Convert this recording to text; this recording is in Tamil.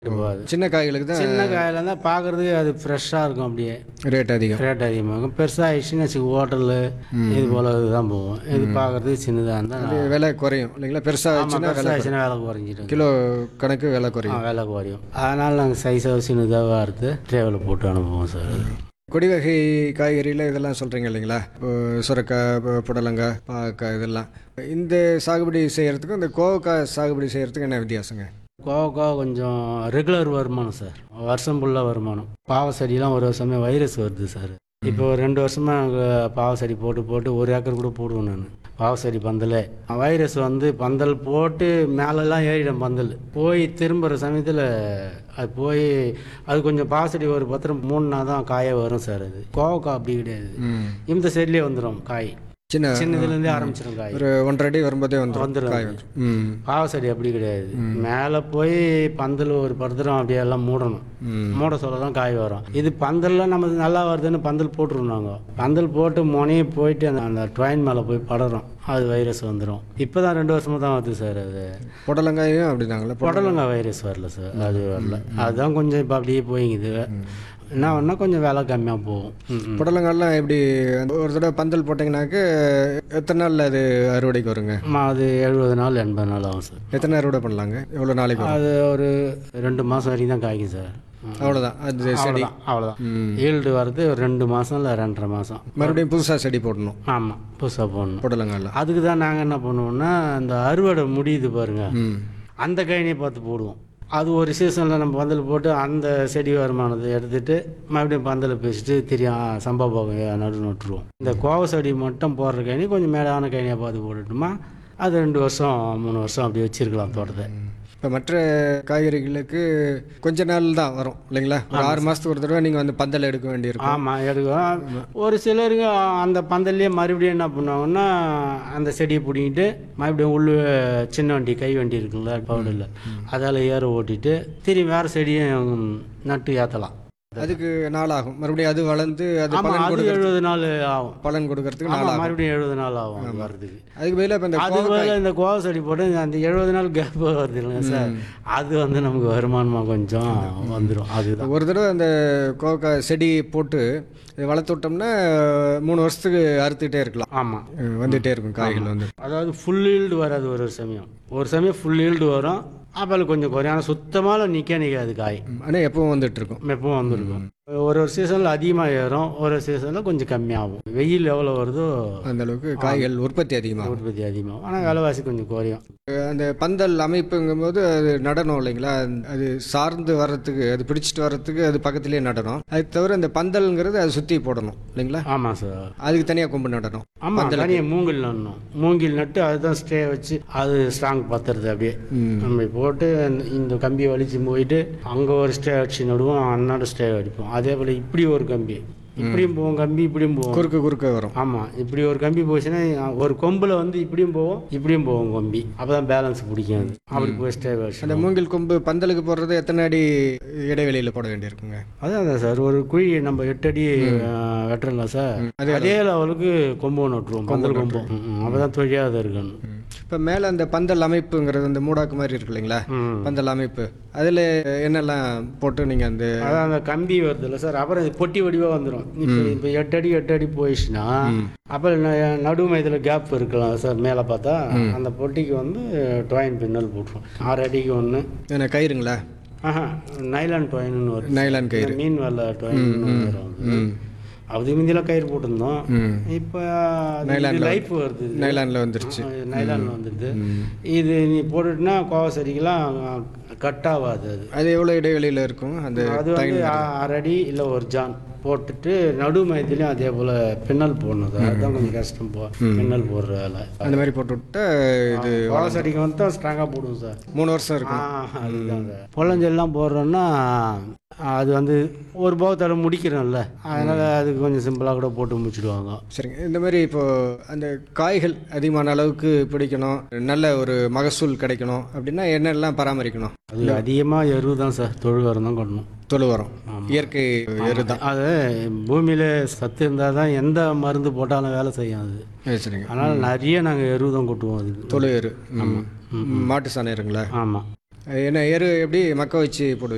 போகாது சின்ன காய்களுக்கு தான் சின்ன காயில் இருந்தால் பார்க்குறதுக்கு அது ஃப்ரெஷ்ஷாக இருக்கும் அப்படியே ரேட் அதிகம் ரேட் அதிகமாகும் பெருசாக ஆயிடுச்சுன்னு வச்சுக்க ஹோட்டலு இது போல் இதுதான் போகும் இது பார்க்குறதுக்கு சின்னதாக இருந்தால் இது விலை குறையும் இல்லைங்களா பெருசாக ஆமாம் வச்சுன்னா பெருசாக ஆயிடுச்சுன்னா விலை குறைஞ்சிடும் கிலோ கணக்கு விலை ஆ, குறையும் விலை குறையும் அதனால் நாங்கள் சைஸாக சின்னதாக அறுத்து ட்ரேவில் போட்டு அனுப்புவோம் சார் கொடி வகை காய்கறியில் இதெல்லாம் சொல்கிறீங்க இல்லைங்களா இப்போ சுரக்காய் இப்போ புடலங்காய் பாவக்காய் இதெல்லாம் இந்த சாகுபடி செய்கிறதுக்கும் இந்த கோவக்காய் சாகுபடி செய்கிறதுக்கு என்ன வித்தியாசங்க கோவக்காய் கொஞ்சம் ரெகுலர் வருமானம் சார் வருஷம் ஃபுல்லாக வருமானம் பாவ செடியெலாம் ஒரு வருஷமே வைரஸ் வருது சார் இப்போ ஒரு ரெண்டு வருஷமாக நாங்கள் பாவ செடி போட்டு போட்டு ஒரு ஏக்கர் கூட போடுவேன் நான் பாவ செடி பந்தல் வைரஸ் வந்து பந்தல் போட்டு மேலெல்லாம் ஏறிடும் பந்தல் போய் திரும்புகிற சமயத்தில் அது போய் அது கொஞ்சம் பாவ செடி ஒரு பத்திரம் மூணுனா தான் காய வரும் சார் அது கோவக்காய் அப்படி கிடையாது ம் இந்த செடிலே வந்துடும் காய் சின்ன சின்னதுலேருந்தே ஆரம்பிச்சிடும் காய் ஒரு ஒன்றரை அடி வரும்போதே வந்துடும் வந்துடும் காய் வந்துடும் ம் பாவ செடி அப்படி கிடையாது மேலே போய் பந்தல் ஒரு படுத்துறோம் அப்படியே எல்லாம் மூடணும் ம் மூட சொல்ல தான் காய் வரும் இது பந்தல்லாம் நமக்கு நல்லா வருதுன்னு பந்தல் போட்டுருவோம் நாங்கள் பந்தல் போட்டு முனையை போயிட்டு அந்த அந்த ட்ரெயின் மேலே போய் படுறோம் அது வைரஸ் வந்துடும் இப்போ தான் ரெண்டு வருஷமாக தான் வருது சார் அது புடலங்காயும் அப்படிதாங்களா புடலங்காய் வைரஸ் வரல சார் அது வரல அதுதான் கொஞ்சம் இப்போ அப்படியே போயிங்குது என்ன ஒன்றா கொஞ்சம் விலை கம்மியாக போகும் ம், ம். புடலங்காயெல்லாம் எப்படி ஒரு தடவை பந்தல் போட்டிங்கனாக்க எத்தனை நாளில் அது அறுவடைக்கு வருங்க ஆமா, அது எழுபது நாள் எண்பது நாள் ஆகும் சார் எத்தனை அறுவடை பண்ணலாங்க எவ்வளோ நாளைக்கு வரும் அது ஒரு ரெண்டு மாதம் வரைக்கும் தான் காய்க்கும் சார் ம். அவ்வளோதான் அது செடி அவ்வளோதான் அவ்வளோதான் ம் ஈல்டு வர்றது ஒரு ரெண்டு மாதம் இல்லை ரெண்டரை மாதம் மறுபடியும் புதுசாக செடி போடணும் ஆமாம் புதுசாக போடணும் புடலங்காயில் அதுக்கு தான் நாங்கள் என்ன பண்ணுவோம்னா இந்த அறுவடை முடியுது பாருங்க ம் அந்த கைனியை பார்த்து போடுவோம் அது ஒரு சீசனில் நம்ம பந்தல் போட்டு அந்த செடி வருமானத்தை எடுத்துட்டு மறுபடியும் பந்தல் பேசிட்டு திரும்ப சம்பா போகம் நடு நட்டுருவோம் இந்த கோவ செடி மட்டும் போடுற கைனி கொஞ்சம் மேலான கைனியாக பார்த்து போட்டுட்டோமா அது ரெண்டு வருஷம் மூணு வருஷம் அப்படி வச்சிருக்கலாம் தோட்டத்தை இப்போ மற்ற காய்கறிகளுக்கு கொஞ்ச நாள் தான் வரும் இல்லைங்களா ஒரு ஆறு மாதத்துக்கு ஒரு தடவை நீங்கள் வந்து பந்தல் எடுக்க வேண்டியிருக்கும் ஆமாம் எடுக்கும் ஒரு சிலருங்க அந்த பந்தல்லையே மறுபடியும் என்ன பண்ணுவாங்கன்னா அந்த செடியை பிடிங்கிட்டு மறுபடியும் உள்ள சின்ன வண்டி கை வண்டி இருக்குல்ல பவுடரில் அதால் ஏற ஓட்டிட்டு திரும்பி வேறு செடியும் நட்டு ஏற்றலாம் அதுக்கு நாள் ஆகும் மறுபடியும் அது வளர்ந்து அது ஆமாம் பலன் அது கொடு எழுபது நாள் ஆகும் பலன் கொடுக்கறதுக்கு நாள் ஆமாம் ஆகும் மறுபடியும் எழுபது நாள் ஆகும் அது வர்றதுக்கு அதுக்கு பதிலாக இப்போ இந்த அது போல இந்த கோவ செடி போட்டு அந்த எழுபது நாள் கேப் வருது இல்லைங்க சார் அது வந்து நமக்கு வருமானமாக கொஞ்சம் வந்துடும் அதுதான் ஒரு தடவை அந்த கோவக்காய் செடி போட்டு இதை வளர்த்து விட்டோம்னா மூணு வருஷத்துக்கு அறுத்துக்கிட்டே இருக்கலாம் ஆமாம் அஹ் வந்துட்டே இருக்கும் காய்கள் வந்து அதாவது ஃபுல் ஈல்டு வராது ஒரு ஒரு சமயம் ஒரு சமயம் ஃபுல் ஈல்டு வரும் அப்புறம் கொஞ்சம் குறையும் ஆனால் சுத்தமாக நிற்க நிற்காது காய் ஆனால் எப்பவும் வந்துட்டு இருக்கும் எப்பவும் வந்துருக்கும் ஒரு ஒரு சீசனில் அதிகமாக ஏறும் ஒரு ஒரு சீசனில் கொஞ்சம் கம்மியாகும் வெயில் எவ்வளோ வருதோ அந்த அளவுக்கு காய்கள் உற்பத்தி அதிகமாகும் உற்பத்தி அதிகமாகும் ஆனால் விலைவாசி கொஞ்சம் குறையும் அந்த பந்தல் அமைப்புங்கும்போது அது நடனம் இல்லைங்களா அது சார்ந்து வர்றதுக்கு அது பிடிச்சிட்டு வர்றதுக்கு அது பக்கத்துலேயே நடனம் அது தவிர அந்த பந்தல்ங்கிறது அதை சுற்றி போடணும் இல்லைங்களா ஆமாம் சார் அதுக்கு தனியாக கொம்பு நடணும் ஆமாம் தனியாக மூங்கில் நடணும் மூங்கில் நட்டு அதுதான் ஸ்டே வச்சு அது ஸ்ட்ராங் பத்துறது அப்படியே ம். நம்ம போட்டு இந்த- இந்த கம்பியை வலிச்சு போயிட்டு அங்கே ஒரு ஸ்டே அடிச்சு நடுவோம் அன்னாட ஸ்டே அடிப்போம் அதே போல் இப்படி ஒரு கம்பி இப்படியும் போவோம் கம்பி இப்படியும் போவோம் குறுக்கு குறுக்க வரும் ஆமாம் இப்படி ஒரு கம்பி போச்சுன்னா ஒரு கொம்பில் வந்து இப்படியும் போவோம் இப்படியும் போவோம் கம்பி அப்போ தான் பேலன்ஸ் பிடிக்கும் அது அப்படி போய் ஸ்டே வச்சு அந்த மூங்கில் கொம்பு பந்தலுக்கு போடுறது எத்தனை அடி இடைவெளியில் போட வேண்டியிருக்குங்க அதான் அதான் சார் ஒரு குழி நம்ம எட்டு அடி அஹ், வெட்டுறோம் சார் அதே லெவலுக்கு கொம்பு ஒன்று விட்டுருவோம் பந்தல் கொம்பு அப்போ தான் தொழியாத இருக்கணும் இப்போ மேலே அந்த பந்தல் அமைப்புங்கிறது அந்த மூடாக்கு மாதிரி இருக்கு இல்லைங்களா ம். பந்தல் அமைப்பு அதில் என்னெல்லாம் போட்டு நீங்கள் அந்த அதான் அந்த கம்பி வருது இல்லை சார் அப்புறம் இது பொட்டி வடிவாக வந்துடும் இப்போ இப்போ எட்டு அடி எட்டு அடி போயிடுச்சுன்னா அப்புறம் ந- நடு மையத்தில் கேப் இருக்கலாம் சார் மேலே பார்த்தா அந்த பொட்டிக்கு வந்து டொயின் பின்னல் போட்டுரும் ஆறு அடிக்கு ஒன்று என்ன கயிறுங்களா ஆஹா நைலான் டொயின்னு வரும் நைலான் கயிறு இந்த மீன் வரல டொயின் வரும் அது. அதுக்கு முந்தியெல்லாம் கயிறு போட்டிருந்தோம் ம் இப்போ லைஃப் வருது இது. நைலானில் வந்துருச்சு நைலான் வந்துடுது இது நீ போட்டுட்டுனா கோவசரிக்கெல்லாம் கட் ஆகாது அது அது எவ்வளோ இடைவெளியில் இருக்கும் அந்த அது வந்து ஆ- அரை அடி இல்லை ஒரு ஜான் போட்டுட்டு நடு மையத்துலேயும் அதே போல் பின்னல் போடணும் சார் அதுதான் கொஞ்சம் கஷ்டம் போ பின்னல் போடுற வேலை அந்த மாதிரி போட்டு விட்டா இது கோவசரிக்கு வந்து தான் ஸ்ட்ராங்காக போடுவோம் சார் மூணு வருஷம் இருக்கும் ஆ, அதுதான் சார் பொள்ளஞ்செல்லாம் போடுறோன்னா அது வந்து ஒரு போகத்தோட முடிக்கிறோம்ல அதனால் அதுக்கு கொஞ்சம் சிம்பிளாக கூட போட்டு முடிச்சிடுவாங்க சரிங்க இந்த மாதிரி இப்போ அந்த காய்கள் அதிகமான அளவுக்கு பிடிக்கணும் நல்ல ஒரு மகசூல் கிடைக்கணும் அப்படின்னா என்னெல்லாம் பராமரிக்கணும் அது அதிகமாக எருவு தான் சார் தொழு உரம் தான் கொட்டணும் தொழு உரம் இயற்கை எரு தான் அது பூமியில் சத்து இருந்தால் தான் எந்த மருந்து போட்டாலும் வேலை செய்யும் அது சரி, சரிங்க அதனால் நிறைய நாங்கள் எருவு தான் கொட்டுவோம் அதுக்கு தொழு எரு ம். மாட்டு சாணம் எருங்களா ஆமாம் என்ன எரு எப்படி மக்க வச்சு போடுவீங்க